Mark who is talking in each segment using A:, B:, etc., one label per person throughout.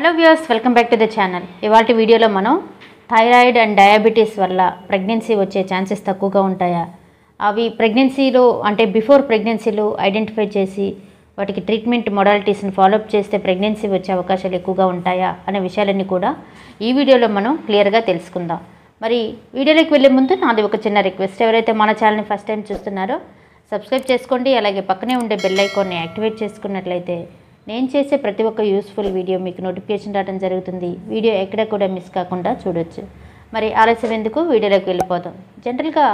A: hello viewers welcome back to the channel ఇవాళ వీడియోలో మనం థైరాయిడ్ అండ్ డయాబెటీస్ వల్ల ప్రెగ్నెన్సీ వచ్చే ఛాన్సెస్ తక్కువగా ఉంటాయా అవి ప్రెగ్నెన్సీలో అంటే బిఫోర్ ప్రెగ్నెన్సీలో ఐడెంటిఫై చేసి వాటికి ట్రీట్మెంట్ మొడాలిటీస్ని ఫాలోఅప్ చేస్తే ప్రెగ్నెన్సీ వచ్చే అవకాశాలు ఎక్కువగా ఉంటాయా అనే విషయాలన్నీ కూడా ఈ వీడియోలో మనం క్లియర్గా తెలుసుకుందాం మరి వీడియోలోకి వెళ్ళే ముందు నాది ఒక చిన్న రిక్వెస్ట్ ఎవరైతే మన ఛానల్ని ఫస్ట్ టైం చూస్తున్నారో సబ్స్క్రైబ్ చేసుకోండి అలాగే పక్కనే ఉండే బెల్ ఐకాన్ని యాక్టివేట్ చేసుకున్నట్లయితే నేను చేసే ప్రతి ఒక్క యూస్ఫుల్ వీడియో మీకు నోటిఫికేషన్ రావడం జరుగుతుంది వీడియో ఎక్కడ కూడా మిస్ కాకుండా చూడొచ్చు మరి ఆలస్యం ఎందుకు వీడియోలోకి వెళ్ళిపోతాం జనరల్గా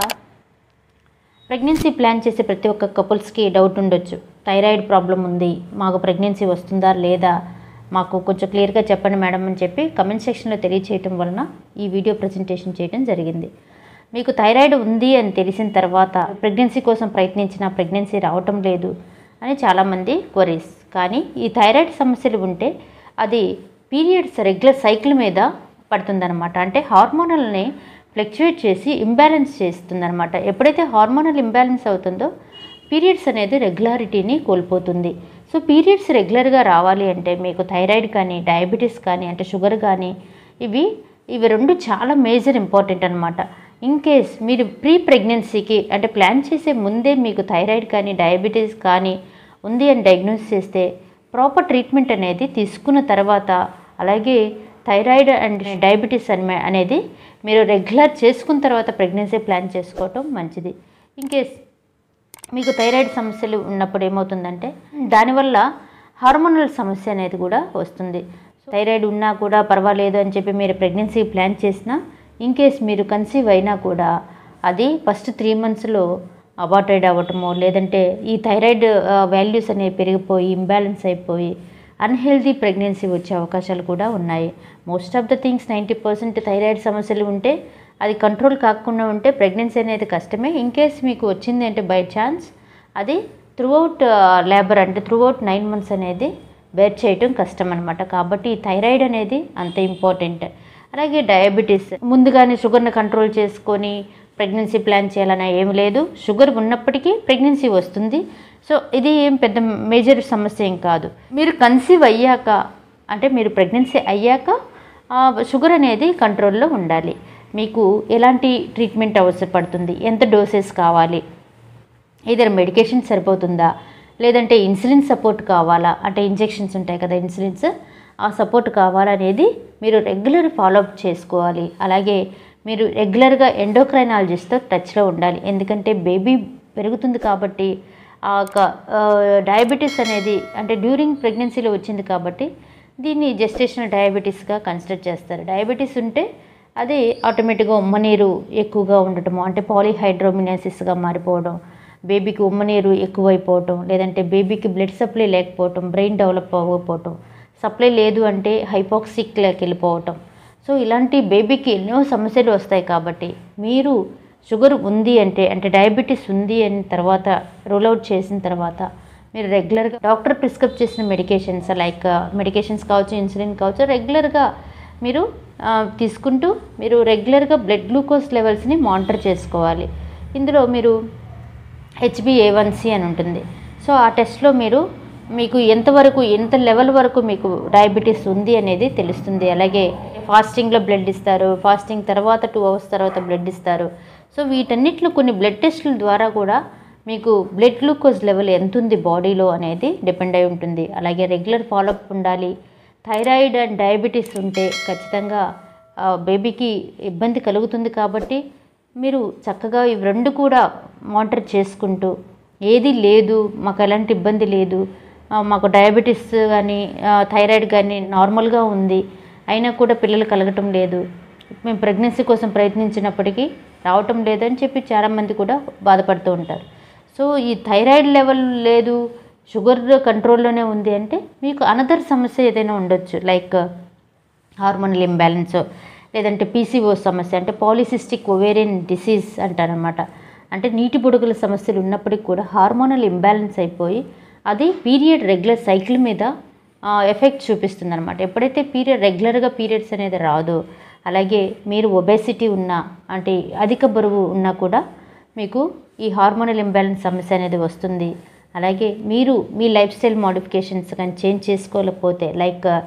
A: ప్రెగ్నెన్సీ ప్లాన్ చేసే ప్రతి ఒక్క కపుల్స్కి డౌట్ ఉండొచ్చు థైరాయిడ్ ప్రాబ్లం ఉంది మాకు ప్రెగ్నెన్సీ వస్తుందా లేదా మాకు కొంచెం క్లియర్గా చెప్పండి మేడం అని చెప్పి కమెంట్ సెక్షన్లో తెలియచేయటం వలన ఈ వీడియో ప్రజెంటేషన్ చేయడం జరిగింది మీకు థైరాయిడ్ ఉంది అని తెలిసిన తర్వాత ప్రెగ్నెన్సీ కోసం ప్రయత్నించిన ప్రెగ్నెన్సీ రావటం లేదు అని చాలామంది క్వరీస్ కానీ ఈ థైరాయిడ్ సమస్యలు ఉంటే అది పీరియడ్స్ రెగ్యులర్ సైకిల్ మీద పడుతుందన్నమాట అంటే హార్మోనల్ని ఫ్లక్చువేట్ చేసి ఇంబ్యాలెన్స్ చేస్తుందన్నమాట ఎప్పుడైతే హార్మోనల్ ఇంబ్యాలెన్స్ అవుతుందో పీరియడ్స్ అనేది రెగ్యులారిటీని కోల్పోతుంది సో పీరియడ్స్ రెగ్యులర్గా రావాలి అంటే మీకు థైరాయిడ్ కానీ డయాబెటీస్ కానీ అంటే షుగర్ కానీ ఇవి ఇవి రెండు చాలా మేజర్ ఇంపార్టెంట్ అనమాట ఇన్ కేస్ మీరు ప్రీ ప్రెగ్నెన్సీకి అంటే ప్లాన్ చేసే ముందే మీకు థైరాయిడ్ కానీ డయాబెటీస్ కానీ ఉంది అని డయాగ్నోస్ చేస్తే ప్రాపర్ ట్రీట్మెంట్ అనేది తీసుకున్న తర్వాత అలాగే థైరాయిడ్ అండ్ డయాబెటీస్ అనే అనేది మీరు రెగ్యులర్ చేసుకున్న తర్వాత ప్రెగ్నెన్సీ ప్లాన్ చేసుకోవటం మంచిది ఇన్ కేస్ మీకు థైరాయిడ్ సమస్యలు ఉన్నప్పుడు ఏమవుతుందంటే దానివల్ల హార్మోనల్ సమస్య అనేది కూడా వస్తుంది థైరాయిడ్ ఉన్నా కూడా పర్వాలేదు అని చెప్పి మీరు ప్రెగ్నెన్సీ ప్లాన్ చేసినా ఇన్ కేస్ మీరు కన్సీవ్ అయినా కూడా అది ఫస్ట్ త్రీ మంత్స్లో అబార్టెడ్ అవ్వటము లేదంటే ఈ థైరాయిడ్ వాల్యూస్ అనేవి పెరిగిపోయి ఇంబ్యాలెన్స్ అయిపోయి అన్హెల్దీ ప్రెగ్నెన్సీ వచ్చే అవకాశాలు కూడా ఉన్నాయి most of the things ninety percent thyroid సమస్యలు ఉంటే అది కంట్రోల్ కాకుండా ఉంటే ప్రెగ్నెన్సీ అనేది కష్టమే ఇన్ కేస్ మీకు వచ్చింది అంటే బై ఛాన్స్ అది త్రూఅవుట్ లేబర్ అంటే త్రూఅవుట్ నైన్ మంత్స్ అనేది బేర్ చేయటం కష్టం అనమాట కాబట్టి ఈ థైరాయిడ్ అనేది అంత ఇంపార్టెంట్ అలాగే డయాబెటీస్ ముందుగానే షుగర్ని కంట్రోల్ చేసుకొని ప్రెగ్నెన్సీ ప్లాన్ చేయాలని ఏమి లేదు షుగర్ ఉన్నప్పటికీ ప్రెగ్నెన్సీ వస్తుంది సో ఇది ఏం పెద్ద మేజర్ సమస్య ఏం కాదు మీరు కన్సీవ్ అయ్యాక అంటే మీరు ప్రెగ్నెన్సీ అయ్యాక షుగర్ అనేది కంట్రోల్లో ఉండాలి మీకు ఎలాంటి ట్రీట్మెంట్ అవసరపడుతుంది ఎంత డోసెస్ కావాలి ఇద్దరు మెడికేషన్ సరిపోతుందా లేదంటే ఇన్సులిన్ సపోర్ట్ కావాలా అంటే ఇంజెక్షన్స్ ఉంటాయి కదా ఇన్సులిన్స్ ఆ సపోర్ట్ కావాలనేది మీరు రెగ్యులర్ ఫాలోఅప్ చేసుకోవాలి అలాగే మీరు రెగ్యులర్గా ఎండోక్రైనాలజిస్ట్తో టచ్లో ఉండాలి ఎందుకంటే బేబీ పెరుగుతుంది కాబట్టి ఆ యొక్క డయాబెటీస్ అనేది అంటే డ్యూరింగ్ ప్రెగ్నెన్సీలో వచ్చింది కాబట్టి దీన్ని జెస్టేషనల్ డయాబెటీస్గా కన్సిడర్ చేస్తారు డయాబెటీస్ ఉంటే అది ఆటోమేటిక్గా ఉమ్మనీరు ఎక్కువగా ఉండటము అంటే పాలీహైడ్రోమినాసిస్గా మారిపోవడం బేబీకి ఉమ్మనీరు ఎక్కువైపోవటం లేదంటే బేబీకి బ్లడ్ సప్లై లేకపోవటం బ్రెయిన్ డెవలప్ అవ్వకపోవటం సప్లై లేదు అంటే హైపాక్సిక్లోకి వెళ్ళిపోవటం సో ఇలాంటి బేబీకి ఎన్నో సమస్యలు వస్తాయి కాబట్టి మీరు షుగర్ ఉంది అంటే అంటే డయాబెటీస్ ఉంది అని తర్వాత రూల్ అవుట్ చేసిన తర్వాత మీరు రెగ్యులర్గా డాక్టర్ ప్రిస్క్రైబ్ చేసిన మెడికేషన్స్ లైక్ మెడికేషన్స్ కావచ్చు ఇన్సులిన్ కావచ్చు రెగ్యులర్గా మీరు తీసుకుంటూ మీరు రెగ్యులర్గా బ్లడ్ గ్లూకోజ్ లెవెల్స్ని మానిటర్ చేసుకోవాలి ఇందులో మీరు హెచ్బిఏవన్సి అని ఉంటుంది సో ఆ టెస్ట్లో మీరు మీకు ఎంతవరకు ఎంత లెవెల్ వరకు మీకు డయాబెటీస్ ఉంది అనేది తెలుస్తుంది అలాగే ఫాస్టింగ్లో బ్లడ్ ఇస్తారు ఫాస్టింగ్ తర్వాత టూ అవర్స్ తర్వాత బ్లడ్ ఇస్తారు సో వీటన్నిటిలో కొన్ని బ్లడ్ టెస్టుల ద్వారా కూడా మీకు బ్లడ్ గ్లూకోజ్ లెవెల్ ఎంత ఉంది బాడీలో అనేది డిపెండ్ అయి ఉంటుంది అలాగే రెగ్యులర్ ఫాలోఅప్ ఉండాలి థైరాయిడ్ అండ్ డయాబెటీస్ ఉంటే ఖచ్చితంగా బేబీకి ఇబ్బంది కలుగుతుంది కాబట్టి మీరు చక్కగా ఇవి రెండు కూడా మానిటర్ చేసుకుంటూ ఏది లేదు మాకు ఎలాంటి ఇబ్బంది లేదు మాకు డయాబెటీస్ కానీ థైరాయిడ్ కానీ నార్మల్గా ఉంది అయినా కూడా పిల్లలు కలగటం లేదు మేము ప్రెగ్నెన్సీ కోసం ప్రయత్నించినప్పటికీ రావటం లేదని చెప్పి చాలామంది కూడా బాధపడుతూ ఉంటారు సో ఈ థైరాయిడ్ లెవెల్ లేదు షుగర్ కంట్రోల్లోనే ఉంది అంటే మీకు అనదర్ సమస్య ఏదైనా ఉండొచ్చు లైక్ హార్మోనల్ ఇంబ్యాలెన్స్ లేదంటే పీసీఓ సమస్య అంటే పాలిసిస్టిక్ ఒవేరియన్ డిసీజ్ అంటారనమాట అంటే నీటి బుడగల సమస్యలు ఉన్నప్పటికీ కూడా హార్మోనల్ ఇంబ్యాలెన్స్ అయిపోయి అది పీరియడ్ రెగ్యులర్ సైకిల్ మీద ఎఫెక్ట్ చూపిస్తుంది అనమాట ఎప్పుడైతే పీరియడ్ రెగ్యులర్గా పీరియడ్స్ అనేది రాదో అలాగే మీరు ఒబేసిటీ ఉన్నా అంటే అధిక బరువు ఉన్నా కూడా మీకు ఈ హార్మోనల్ ఇంబ్యాలెన్స్ సమస్య అనేది వస్తుంది అలాగే మీరు మీ లైఫ్ స్టైల్ మోడిఫికేషన్స్ కానీ చేంజ్ చేసుకోలేకపోతే లైక్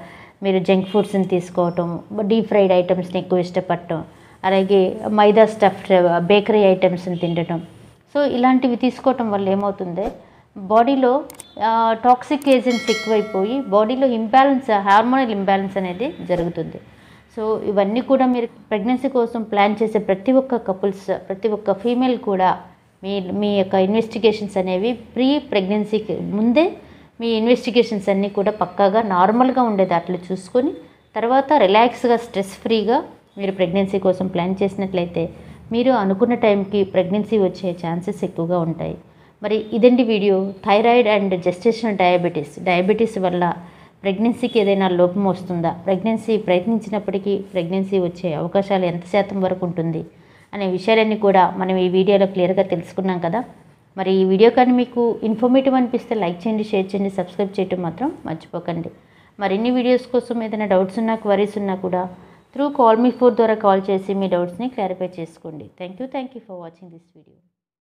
A: మీరు జంక్ ఫుడ్స్ని తీసుకోవటం డీప్ ఫ్రైడ్ ఐటమ్స్ని ఎక్కువ ఇష్టపడటం అలాగే మైదా స్టఫ్ బేకరీ ఐటమ్స్ని తినడం సో ఇలాంటివి తీసుకోవటం వల్ల ఏమవుతుంది బాడీలో టాక్సిక్ ఏజెంట్స్ ఎక్కువైపోయి బాడీలో ఇంబ్యాలెన్స్ హార్మోనల్ ఇంబ్యాలెన్స్ అనేది జరుగుతుంది సో ఇవన్నీ కూడా మీరు ప్రెగ్నెన్సీ కోసం ప్లాన్ చేసే ప్రతి ఒక్క కపుల్స్ ప్రతి ఒక్క ఫీమేల్ కూడా మీ మీ యొక్క ఇన్వెస్టిగేషన్స్ అనేవి ప్రీ ప్రెగ్నెన్సీకి ముందే మీ ఇన్వెస్టిగేషన్స్ అన్నీ కూడా పక్కాగా నార్మల్గా ఉండేది అట్లా చూసుకొని తర్వాత రిలాక్స్గా స్ట్రెస్ ఫ్రీగా మీరు ప్రెగ్నెన్సీ కోసం ప్లాన్ చేసినట్లయితే మీరు అనుకున్న టైంకి ప్రెగ్నెన్సీ వచ్చే ఛాన్సెస్ ఎక్కువగా ఉంటాయి మరి ఇదండి video thyroid and gestational diabetes diabetes వల్ల ప్రెగ్నెన్సీకి ఏదైనా లోపం వస్తుందా ప్రెగ్నెన్సీ ప్రయత్నించినప్పటికీ ప్రెగ్నెన్సీ వచ్చే అవకాశాలు ఎంత శాతం వరకు ఉంటుంది అనే విషయాలన్నీ కూడా మనం ఈ వీడియోలో క్లియర్గా తెలుసుకున్నాం కదా మరి ఈ వీడియో కానీ మీకు ఇన్ఫర్మేటివ్ అనిపిస్తే లైక్ చేయండి షేర్ చేయండి సబ్స్క్రైబ్ చేయటం మాత్రం మర్చిపోకండి మరిన్ని వీడియోస్ కోసం ఏదైనా డౌట్స్ ఉన్నా క్వరీస్ ఉన్నా కూడా త్రూ కాల్ మీ ఫోర్ ద్వారా కాల్ చేసి మీ డౌట్స్ని క్లారిఫై చేసుకోండి thank you thank you for watching this video